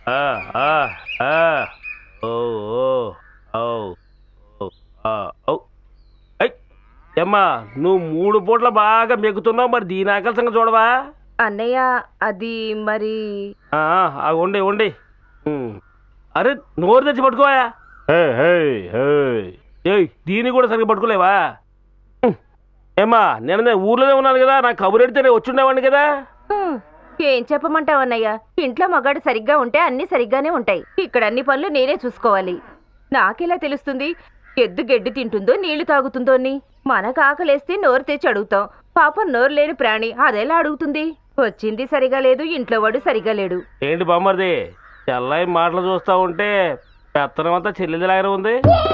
ఆ, ఆ, ఆ. ఓ ఓ ఓ ఓ, ఆ, ఓ. ఐ, ఏమ్మా నువ్వు మూడు పూట్ల బాగా మెగుతున్నావు మరి దీని ఆకలి సంగతి చూడవా అన్నయ్య అది మరి ఆ, ఆ, ఉండి ఉండి ఉమ్. అరే నోరు తెచ్చి పట్టుకోవా హే, హే, హే. ఏయ్ దీన్ని కూడా సరిగ్గా పట్టుకోలేవా ఉమ్. ఏమ్మా నేను నేను ఊర్లోనే ఉన్నాను కదా నాకు కబురు ఎడితే నేను వచ్చుండేవాడిని కదా హ్మ్, ఏం చెప్పమంటావు అన్నయ్య ఇంట్లో మగాడు సరిగ్గా ఉంటే అన్ని సరిగ్గానే ఉంటాయి ఇక్కడ అన్ని పనులు నేనే చూసుకోవాలి నాకెలా తెలుస్తుంది ఎద్దు గడ్డి తింటుందో నీళ్లు తాగుతుందో అని మనకు ఆకలేస్తే నోరు తెచ్చి అడుగుతాం పాపం నోరు లేని ప్రాణి అదెలా అడుగుతుంది వచ్చింది సరిగా లేదు ఇంట్లో వాడు సరిగా లేడు ఏంటి బామ్మర్ది తెల్లాయి మాటలు చూస్తా ఉంటే పెత్తనం అంతా చెల్లెదిలాగానే ఉంది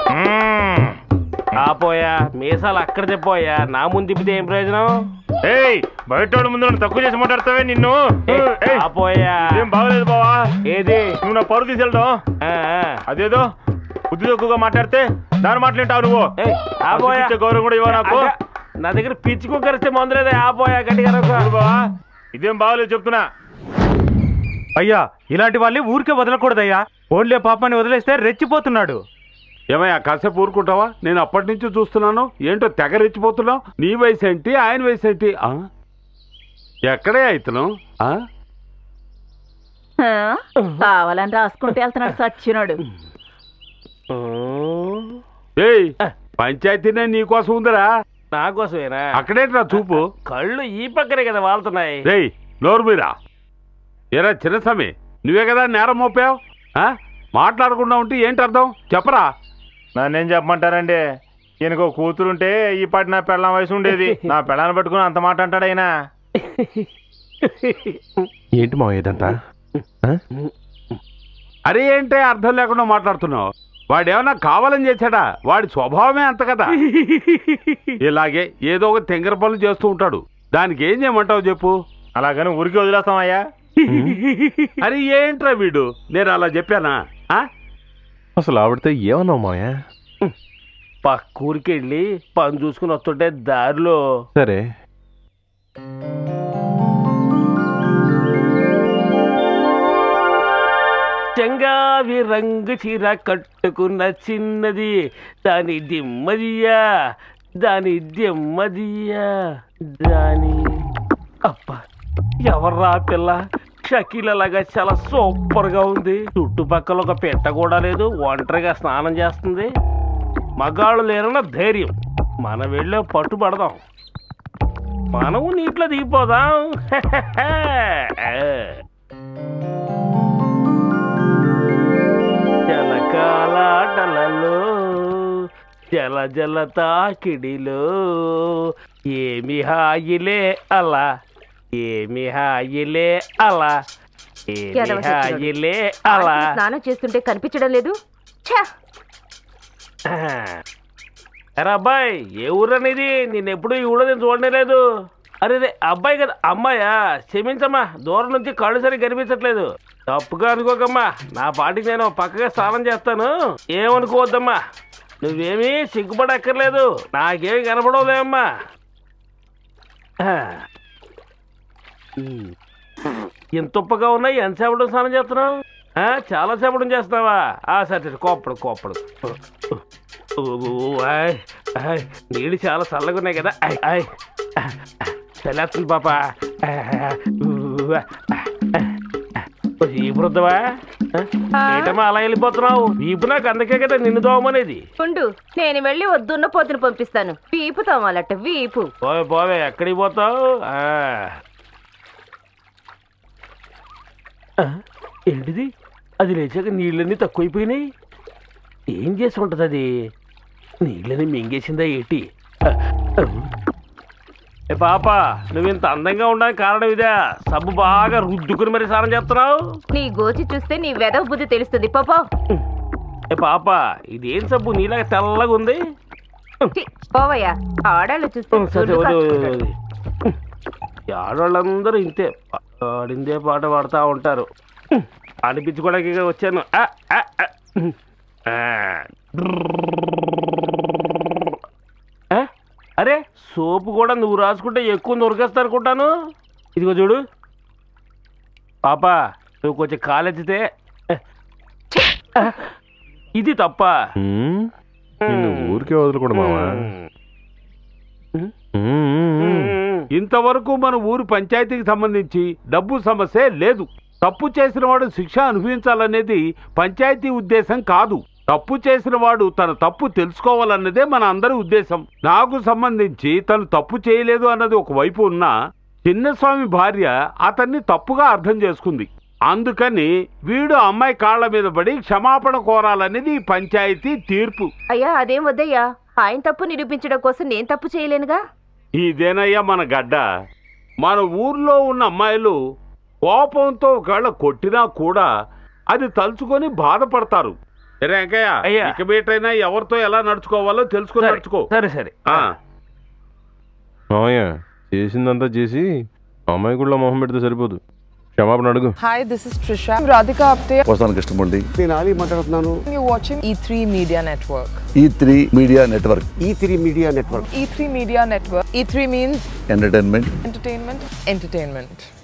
ఆపోయా మీసాలు అక్కడ చెప్పోయా నా ముందు తిప్పితే ఏం ప్రయోజనం ఏయ్ బయట వాడి ముందు నన్ను తక్కువ చేసి మాట్లాడతావే నిన్ను ఏయ్, ఏయ్, ఆపోయా ఏం బాగలేదు బావా ఏది నువ్వు నా పరువు తీసుకెళ్ళడం ఆ, ఆ. అదేదో బుద్ధి తక్కువగా మాట్లాడితే దాని మాట్లాంటావు నువ్వు ఏయ్, ఆపోయా అసలు ఇచ్చే గౌరవం కూడా ఇవ్వ నాకు అక్క, నా దగ్గర పిచ్చి కుక్కరిస్తే మందులేదే ఆపోయా గట్టిగా అరవకు. చూడు బావా ఇదేం బాగలేదు చెప్తున్నా అయ్యా ఇలాంటి వాళ్ళని ఊరికే వదలకూడదయ్యా ఓన్లే పాపాన్ని వదిలేస్తే రెచ్చిపోతున్నాడు ఏమయ్యా కాసేపు ఊరుకుంటావా నేను అప్పటి నుంచి చూస్తున్నాను ఏంటో తెగ రెచ్చిపోతున్నావు నీ వయసు ఏంటి ఆయన వయసు ఏంటి ఆ? ఎక్కడే ఇతను ఆ? కావాలని రాసుకుంటే వెళ్తున్నాడు సచ్చినాడు ఉమ్, ఏయ్ పంచాయతీనే నీకోసం ఉందిరా నా కోసమేనా అక్కడేట్రా చూపు కళ్ళు ఈ పక్కనే కదా వాళ్తున్నాయి రేయ్ నోరు మీరా ఏరా చిన్నస్వామి నువ్వే కదా నేరం మోపావు ఆ? మాట్లాడకుండా ఉంటే ఏంటి అర్థం చెప్పరా నన్నేం చెప్పమంటారండి ఈయనకు కూతురుంటే ఈ పాటి నా పెళ్ళం వయసు ఉండేది నా పెళ్ళాన్ని పట్టుకుని అంత మాట అంటాడు ఆయన ఏంటి మా ఇదంతా అరే ఏంటే అర్థం లేకుండా మాట్లాడుతున్నావు వాడేమన్నా కావాలని చేశాడా వాడి స్వభావమే అంత కదా ఇలాగే ఏదో ఒక తెంగర పనులు చేస్తూ ఉంటాడు దానికి ఏం చేయమంటావు చెప్పు అలాగని ఊరికి వదిలేస్తామయ్యా అరే ఏంట్రా వీడు నేను అలా చెప్పానా ఆ? అసలు ఆవిడతో ఏమన్నావు మావయ్య పక్కూరికి వెళ్ళి పని చూసుకుని వస్తుంటే దారిలో సరే చెంగావి రంగు చీర కట్టుకున్న చిన్నది దాని దిమ్మదియా దాని దిమ్మదియా దాని అబ్బా ఎవర్రా ఆ పిల్ల షకీలలాగా చాలా సూపర్ గా ఉంది చుట్టుపక్కల ఒక పెట్ట కూడా లేదు ఒంటరిగా స్నానం చేస్తుంది మగాళ్ళు లేరన్న ధైర్యం మనం వెళ్ళే పట్టుబడదాం మనము నీటిలో దిగిపోదాం జలకాలాటలలో జల జల తాకిడిలో ఏమి హాయిలే అలా ఏమి హాయిలే అలా ఏమి ఎడమ చెట్టులోడు. హాయిలే అలా ఆంటీ స్నానం చేస్తుంటే కనిపించడం లేదు ఛా! అరే అబ్బాయి ఏ ఊరు అనేది నేను ఎప్పుడు ఈ ఊళ్ళో నేను చూడనే లేదు అరే రే అబ్బాయి కదా అమ్మాయా క్షమించమ్మా దూరం నుంచి కళ్ళు సరిగ్గా కనిపించట్లేదు తప్పుగా అనుకోకమ్మా నా పాటికి నేను పక్కగా స్నానం చేస్తాను ఏమనుకోవద్దమ్మా నువ్వేమీ సిగ్గుపడక్కర్లేదు నాకేమి కనపడవులేమ్మా ఇంత ఉప్పగా ఉన్నాయి ఎంతసేపటి స్నానం చేస్తున్నావు ఆ, చాలా సేపటి చేస్తున్నావా ఆ సరే సరే కోప్పడు కోప్పడు ఓ, ఆయ్, ఆయ్, నీళ్ళు చాలా చల్లగా ఉన్నాయి కదా ఆయ్, ఆయ్. చల్లేస్తుంది పాప ఈ వృద్ధవా ఏంటమ్మా అలా వెళ్ళిపోతున్నావు వీపు నాకు అందుకే కదా నిన్ను దోమనేది ఉండు నేను వెళ్ళి వద్దున్న పోతుని పంపిస్తాను వీపు తోమాలట వీపు పోవే పోవే ఎక్కడికి పోతావు ఆ. ఆ, ఏంటిది అది లేచాక నీళ్ళన్నీ తక్కువైపోయినాయి ఏం చేసి ఉంటుంది అది నీళ్ళని మింగేసిందా ఏంటి ఆ, ఆ. ఏ పాప నువ్వు ఇంత అందంగా ఉండడానికి కారణం ఇదే సబ్బు బాగా రుద్దుకుని మరి స్నానం చేస్తున్నావు నీ గోచి చూస్తే నీ వెదవ బుద్ధి తెలుస్తుంది పాపా ఏ పాప ఇదేం సబ్బు నీలాగా తెల్లగా ఉంది పోవయ్యా ఆడాళ్ళు చూస్తే ఉం, సరే జుట్టు వదిలు, వదిలు, కాచుకుంటాడు. వదిలు. ఈ ఆడవాళ్ళందరూ ఇంతే ఆడిందే పాట పాడుతూ ఉంటారు ఉం, అనిపించుకోవడానికి ఇక వచ్చాను ఆ, ఆ, ఆ. ఉం. ఆ. ఆ? అరే సోపు కూడా నువ్వు రాసుకుంటే ఎక్కువ నొరికేస్తా అనుకుంటాను ఇదిగో చూడు పాప నువ్వు కొంచెం కాలెత్తితే ఇది తప్ప ఉమ్, నిన్ను ఊరికే వదలకూడదు మావా ఉమ్, ఉమ్, ఉమ్. ఇంతవరకు మన ఊరు పంచాయతీకి సంబంధించి డబ్బు సమస్య లేదు తప్పు చేసిన వాడు శిక్ష అనుభవించాలనేది పంచాయతీ ఉద్దేశం కాదు తప్పు చేసిన వాడు తన తప్పు తెలుసుకోవాలన్నదే మన అందరి ఉద్దేశం నాకు సంబంధించి తను తప్పు చేయలేదు అన్నది ఒక వైపు ఉన్నా చిన్నస్వామి భార్య అతన్ని తప్పుగా అర్థం చేసుకుంది అందుకని వీడు అమ్మాయి కాళ్ళ మీద పడి క్షమాపణ కోరాలనేది ఈ పంచాయతీ తీర్పు అయ్యా అదేం వద్దయ్యా ఆయన తప్పు నిరూపించడం కోసం నేను తప్పు చేయలేనుగా ఇదేనయ్యా మన గడ్డ మన ఊర్లో ఉన్న అమ్మాయిలు కోపంతో ఒకవేళ కొట్టినా కూడా అది తలుచుకొని బాధపడతారు సరే వెంకయ్య అయ్యా. ఇక మీటైనా ఎవరితో ఎలా నడుచుకోవాలో తెలుసుకొని సరే, నడుచుకో సరే సరే ఆ, మావయ్య చేసిందంతా చేసి అమ్మాయి కూడా మొహం పెడితే సరిపోదు క్షమాపణ అడుగు Hi, this is Trisha. I'm Radhika Apte. వస్తాను కృష్ణమూర్తి నేను ఆలీ మాట్లాడుతున్నాను You're watching E3 Media Network. E three media network E three media network E3 Media Network. E3 means entertainment entertainment, entertainment.